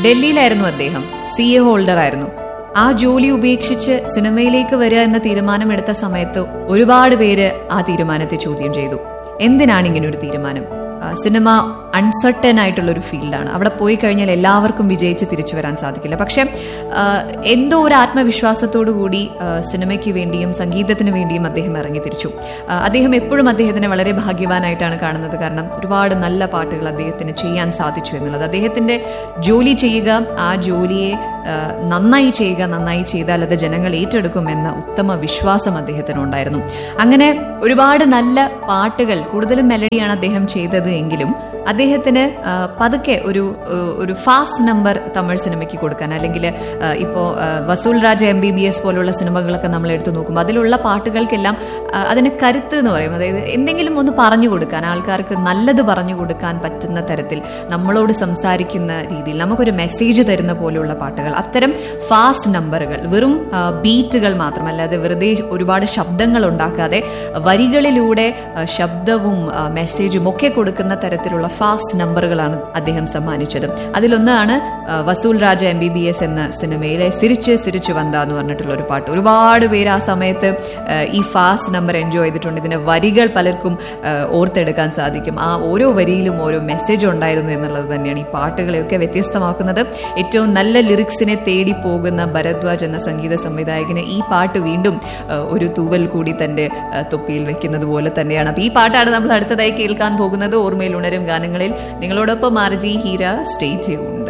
ഡൽഹിയിലായിരുന്നു അദ്ദേഹം C A holder ആയിരുന്നു ആ ജോലി ഉപേക്ഷിച്ച് സിനിമയിലേക്ക് വരിക എന്ന തീരുമാനമെടുത്ത സമയത്ത് ഒരുപാട് പേര് ആ തീരുമാനത്തെ ചോദ്യം ചെയ്തു എന്തിനാണ് ഇങ്ങനെ ഒരു തീരുമാനം ആ, സിനിമ അൺസർട്ടൻ ആയിട്ടുള്ള ഒരു ഫീൽഡാണ് അവിടെ പോയി കഴിഞ്ഞാൽ എല്ലാവർക്കും വിജയിച്ച് തിരിച്ചു വരാൻ സാധിക്കില്ല പക്ഷെ ആ, എന്തോ ഒരു ആത്മവിശ്വാസത്തോടു കൂടി ആ, സിനിമയ്ക്ക് വേണ്ടിയും സംഗീതത്തിന് വേണ്ടിയും അദ്ദേഹം ഇറങ്ങി തിരിച്ചു ആ, അദ്ദേഹം എപ്പോഴും അദ്ദേഹത്തിനെ വളരെ ഭാഗ്യവാനായിട്ടാണ് കാണുന്നത് കാരണം ഒരുപാട് നല്ല പാട്ടുകൾ അദ്ദേഹത്തിന് ചെയ്യാൻ സാധിച്ചു എന്നുള്ളത് അദ്ദേഹത്തിന്റെ ജോലി ചെയ്യുക ആ ജോലിയെ ആ, നന്നായി ചെയ്യുക നന്നായി ചെയ്താൽ അത് ജനങ്ങൾ ഏറ്റെടുക്കും എന്ന ഉത്തമ വിശ്വാസം അദ്ദേഹത്തിനുണ്ടായിരുന്നു അങ്ങനെ ഒരുപാട് നല്ല പാട്ടുകൾ കൂടുതലും മെലഡിയാണ് അദ്ദേഹം ചെയ്തത് എങ്കിലും അദ്ദേഹത്തിന് ആ, പതുക്കെ ഒരു ആ, ഒരു ഫാസ്റ്റ് നമ്പർ തമിഴ് സിനിമയ്ക്ക് കൊടുക്കാൻ അല്ലെങ്കിൽ ഇപ്പോൾ Vasool Raja M B B S പോലുള്ള സിനിമകളൊക്കെ നമ്മൾ എടുത്തു നോക്കുമ്പോൾ അതിലുള്ള പാട്ടുകൾക്കെല്ലാം ആ, അതിന് കരുത്ത് എന്ന് പറയും അതായത് എന്തെങ്കിലും ഒന്ന് പറഞ്ഞു കൊടുക്കാൻ ആൾക്കാർക്ക് നല്ലത് പറഞ്ഞു കൊടുക്കാൻ പറ്റുന്ന തരത്തിൽ നമ്മളോട് സംസാരിക്കുന്ന രീതിയിൽ നമുക്കൊരു മെസ്സേജ് തരുന്ന പോലെയുള്ള പാട്ടുകൾ അത്തരം ഫാസ്റ്റ് നമ്പറുകൾ വെറും ആ, ബീറ്റുകൾ മാത്രമല്ലാതെ വെറുതെ ഒരുപാട് ശബ്ദങ്ങൾ ഉണ്ടാക്കാതെ വരികളിലൂടെ ആ, ശബ്ദവും ആ, മെസ്സേജും ഒക്കെ കൊടുക്കുന്ന തരത്തിലുള്ള ഫാസ്റ്റ് നമ്പറുകളാണ് അദ്ദേഹം സമ്മാനിച്ചത് അതിലൊന്നാണ് ആ, Vasool Raja M B B S എന്ന സിനിമയിലെ സിരിച്ച് സിരിച്ച് വന്ത എന്ന് പറഞ്ഞിട്ടുള്ള ഒരു പാട്ട് ഒരുപാട് പേര് ആ സമയത്ത് ആ, ഈ ഫാസ്റ്റ് നമ്പർ എൻജോയ് ചെയ്തിട്ടുണ്ട് ഇതിന്റെ വരികൾ പലർക്കും ആ, ഓർത്തെടുക്കാൻ സാധിക്കും ആ ഓരോ വരിയിലും ഓരോ മെസ്സേജ് ഉണ്ടായിരുന്നു എന്നുള്ളത് തന്നെയാണ് ഈ പാട്ടുകളെയൊക്കെ വ്യത്യസ്തമാക്കുന്നത് ഏറ്റവും നല്ല ലിറിക്സിനെ തേടി പോകുന്ന ഭരദ്വാജ് എന്ന സംഗീത സംവിധായകന് ഈ പാട്ട് വീണ്ടും ആ, ഒരു തൂവൽ കൂടി തന്റെ ആ, തൊപ്പിയിൽ വെക്കുന്നത് പോലെ തന്നെയാണ് അപ്പൊ ഈ പാട്ടാണ് നമ്മൾ അടുത്തതായി കേൾക്കാൻ പോകുന്നത് ഓർമ്മയിൽ ഉണരും ഗാനങ്ങളിൽ നിങ്ങളോടൊപ്പം ആർജി ഹീര സ്റ്റേ ട്യൂൺ